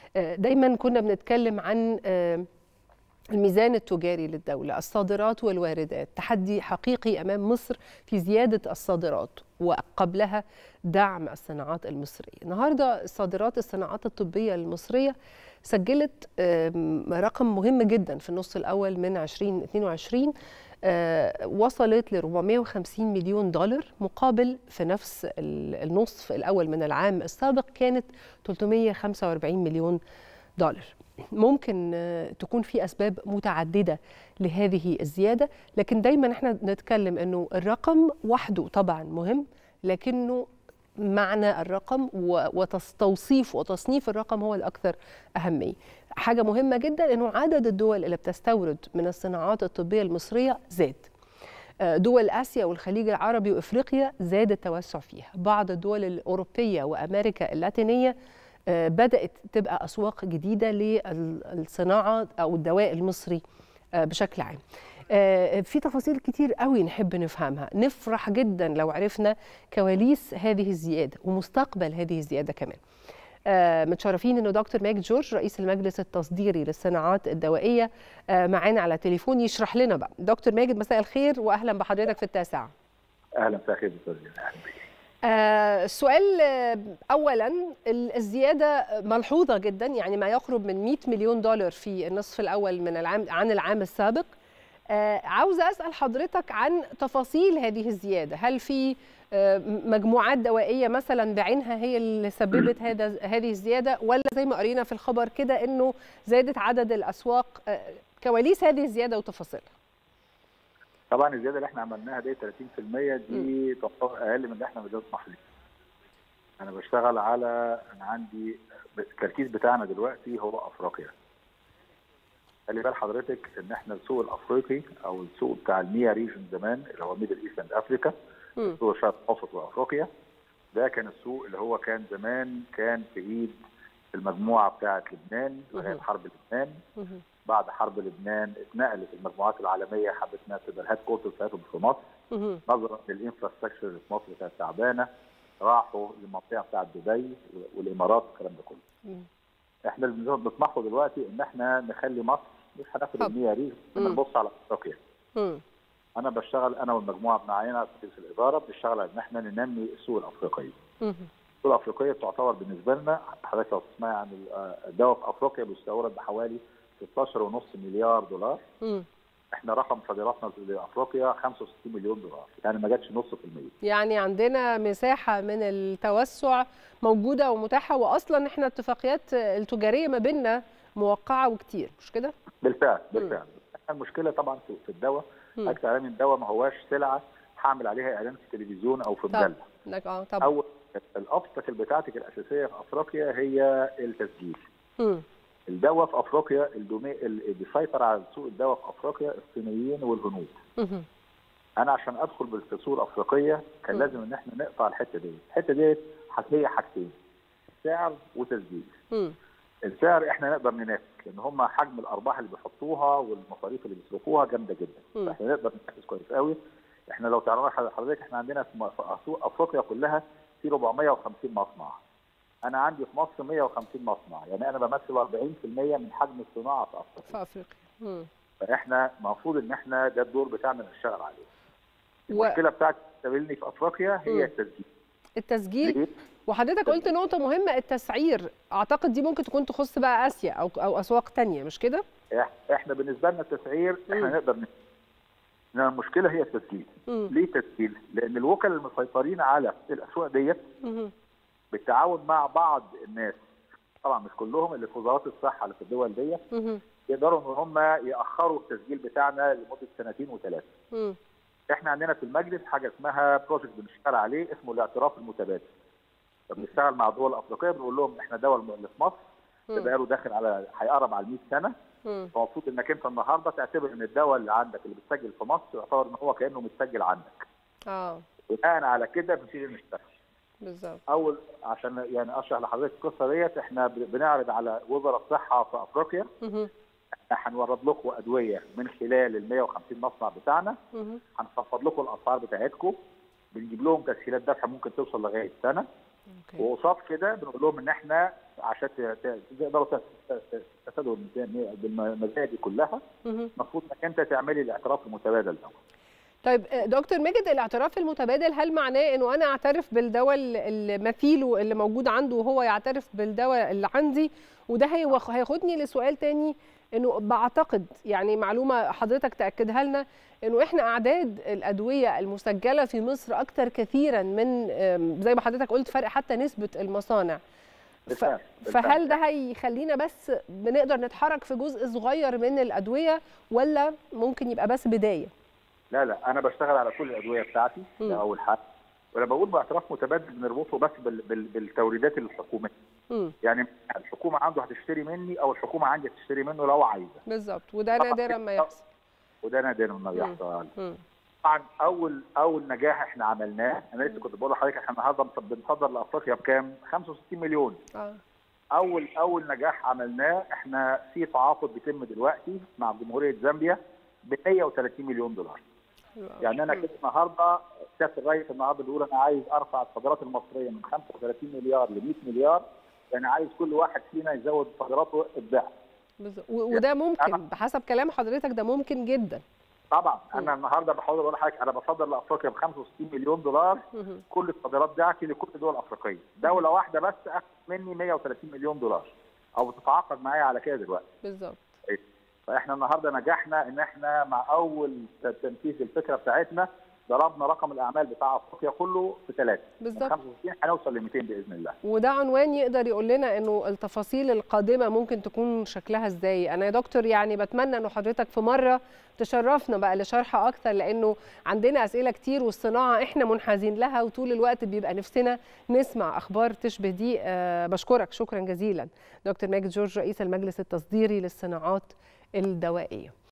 دايما كنا بنتكلم عن الميزان التجاري للدولة الصادرات والواردات تحدي حقيقي أمام مصر في زيادة الصادرات وقبلها دعم الصناعات المصرية النهاردة صادرات الصناعات الطبية المصرية سجلت رقم مهم جدا في النص الأول من 2022 وصلت ل 450 مليون دولار مقابل في نفس النصف الأول من العام السابق كانت 345 مليون دولار ممكن تكون في اسباب متعدده لهذه الزياده لكن دايما احنا نتكلم انه الرقم وحده طبعا مهم لكنه معنى الرقم وتوصيف وتصنيف الرقم هو الاكثر اهميه حاجه مهمه جدا انه عدد الدول اللي بتستورد من الصناعات الطبيه المصريه زاد دول اسيا والخليج العربي وافريقيا زاد التوسع فيها بعض الدول الاوروبيه وامريكا اللاتينيه بدات تبقى اسواق جديده للصناعه او الدواء المصري بشكل عام في تفاصيل كتير قوي نحب نفهمها نفرح جدا لو عرفنا كواليس هذه الزياده ومستقبل هذه الزياده كمان متشرفين انه دكتور ماجد جورج رئيس المجلس التصديري للصناعات الدوائيه معانا على تليفون يشرح لنا بقى دكتور ماجد مساء الخير واهلا بحضرتك في التاسعه اهلا مساء الخير دكتور آه السؤال اولا الزياده ملحوظه جدا يعني ما يقرب من 100 مليون دولار في النصف الاول من العام عن العام السابق آه عاوزه اسال حضرتك عن تفاصيل هذه الزياده هل في آه مجموعات دوائيه مثلا بعينها هي اللي سببت هذا هذه الزياده ولا زي ما قرينا في الخبر كده انه زادت عدد الاسواق كواليس هذه الزياده وتفاصيلها طبعا الزياده اللي احنا عملناها دي 30% دي تعتبر اقل من اللي احنا بنطمح ليه. انا بشتغل على انا عندي التركيز بتاعنا دلوقتي هو افريقيا. خلي بال حضرتك ان احنا السوق الافريقي او السوق بتاع الميا ريجن زمان اللي هو ميدل ايست اند افريكا سوق الشرق الاوسط وافريقيا ده كان السوق اللي هو كان زمان كان في ايد المجموعه بتاعه لبنان لغايه حرب لبنان بعد حرب لبنان اتنقلت المجموعات العالميه حبت انها تبقى الهيد كوارتر بتاعتهم في مصر نظرا للانفراستراكشر اللي في مصر كانت تعبانه راحوا للمنطقه بتاعت دبي والامارات والكلام ده كله. احنا اللي بنطمحه دلوقتي ان احنا نخلي مصر مش هناخد المية ريز نبص على افريقيا. انا بشتغل انا والمجموعه معانا في مجلس الاداره بنشتغل ان احنا ننمي السوق الافريقيه. السوق الافريقيه تعتبر بالنسبه لنا حضرتك لو تسمعي عن الدواء في افريقيا بيستورد بحوالي 16.5 مليار دولار م. احنا رقم صادراتنا لافريقيا 65 مليون دولار يعني ما جاتش نص في المية يعني عندنا مساحه من التوسع موجوده ومتاحه واصلا احنا اتفاقيات التجاريه ما بيننا موقعه وكتير مش كده بالفعل بالفعل م. المشكله طبعا في الدواء حضرتك تعلمي الدواء ما هواش سلعه هعمل عليها اعلان في التلفزيون او في مجله اه طبعا او الاوبستكل بتاعتك الاساسيه في افريقيا هي التسجيل م. الدواء في افريقيا اللي بيسيطر على سوق الدواء في افريقيا الصينيين والهنود. انا عشان ادخل بالسوق الافريقيه كان م. لازم ان احنا نقطع الحته دي، الحته دي هي حاجتين سعر وتسجيل. م. السعر احنا نقدر ننافس لان هم حجم الارباح اللي بيحطوها والمصاريف اللي بيصرفوها جامده جدا، فاحنا نقدر ننافس كويس قوي. احنا لو تعرفي حضرتك احنا عندنا في سوق افريقيا كلها في 450 مصنع. انا عندي في مصر 150 مصنع يعني انا بمثل 40% من حجم الصناعه في افريقيا في افريقيا فاحنا المفروض ان احنا ده الدور بتاعنا نشتغل عليه المشكله و... بتاعت تقابلني في افريقيا هي التسجيل التسجيل ليه؟ وحضرتك قلت نقطه مهمه التسعير اعتقد دي ممكن تكون تخص بقى اسيا او او اسواق ثانيه مش كده احنا بالنسبه لنا التسعير احنا م. نقدر ان المشكله هي التسجيل م. ليه تسجيل لان الوكلاء المسيطرين على الاسواق ديت بالتعاون مع بعض الناس طبعا مش كلهم اللي في وزارات الصحه اللي في الدول دي يقدروا ان هم ياخروا التسجيل بتاعنا لمده سنتين وثلاثه. احنا عندنا في المجلس حاجه اسمها بروجكت بنشتغل عليه اسمه الاعتراف المتبادل. فبنشتغل مع الدول الافريقيه بنقول لهم احنا دول اللي في مصر ده له داخل على هيقرب على 100 سنه فالمفروض انك انت النهارده تعتبر ان الدواء اللي عندك اللي بتسجل في مصر يعتبر ان هو كانه متسجل عندك. اه بناء على كده بنبتدي نشتغل. بالظبط اول عشان يعني اشرح لحضرتك القصه ديت احنا بنعرض على وزراء الصحه في افريقيا احنا هنورد لكم ادويه من خلال ال 150 مصنع بتاعنا هنخفض لكم الاسعار بتاعتكم بنجيب لهم تسهيلات دفع ممكن توصل لغايه سنه وقصاد كده بنقول لهم ان احنا عشان تقدروا تستفادوا بالمزايا دي كلها المفروض انك انت تعملي الاعتراف المتبادل ده طيب دكتور ماجد الاعتراف المتبادل هل معناه انه انا اعترف بالدواء مثيله اللي موجود عنده وهو يعترف بالدواء اللي عندي وده هياخدني لسؤال تاني انه بعتقد يعني معلومه حضرتك تاكدها لنا انه احنا اعداد الادويه المسجله في مصر اكثر كثيرا من زي ما حضرتك قلت فرق حتى نسبه المصانع ف... فهل ده هيخلينا بس بنقدر نتحرك في جزء صغير من الادويه ولا ممكن يبقى بس بدايه لا لا انا بشتغل على كل الادويه بتاعتي ده اول حاجه وانا بقول باعتراف متبادل بنربطه بس بال... بال... بالتوريدات الحكوميه م. يعني الحكومه عنده هتشتري مني او الحكومه عندي هتشتري منه لو عايزه بالظبط وده نادرا ما يحصل وده نادرا ما بيحصل طبعا اول اول نجاح احنا عملناه انا لسه كنت بقول لحضرتك احنا النهارده بنصدر لافريقيا بكام؟ 65 مليون آه. اول اول نجاح عملناه احنا في تعاقد بيتم دلوقتي مع جمهوريه زامبيا ب 130 مليون دولار يعني انا كده النهارده سياده الرئيس النهارده بيقول انا عايز ارفع الصادرات المصريه من 35 مليار ل 100 مليار يعني عايز كل واحد فينا يزود صادراته الضعف وده ممكن بحسب كلام حضرتك ده ممكن جدا طبعا انا النهارده بحاول اقول لحضرتك انا بصدر لافريقيا ب 65 مليون دولار كل الصادرات بتاعتي لكل الدول الافريقيه دوله واحده بس اخذت مني 130 مليون دولار او بتتعاقد معايا على كده دلوقتي بالظبط فاحنا النهارده نجحنا ان احنا مع اول تنفيذ الفكره بتاعتنا ضربنا رقم الاعمال بتاع افريقيا كله في ثلاثه بالظبط 65 هنوصل ل 200 باذن الله وده عنوان يقدر يقول لنا انه التفاصيل القادمه ممكن تكون شكلها ازاي انا يا دكتور يعني بتمنى انه حضرتك في مره تشرفنا بقى لشرح اكتر لانه عندنا اسئله كتير والصناعه احنا منحازين لها وطول الوقت بيبقى نفسنا نسمع اخبار تشبه دي أه بشكرك شكرا جزيلا دكتور ماجد جورج رئيس المجلس التصديري للصناعات الدوائيه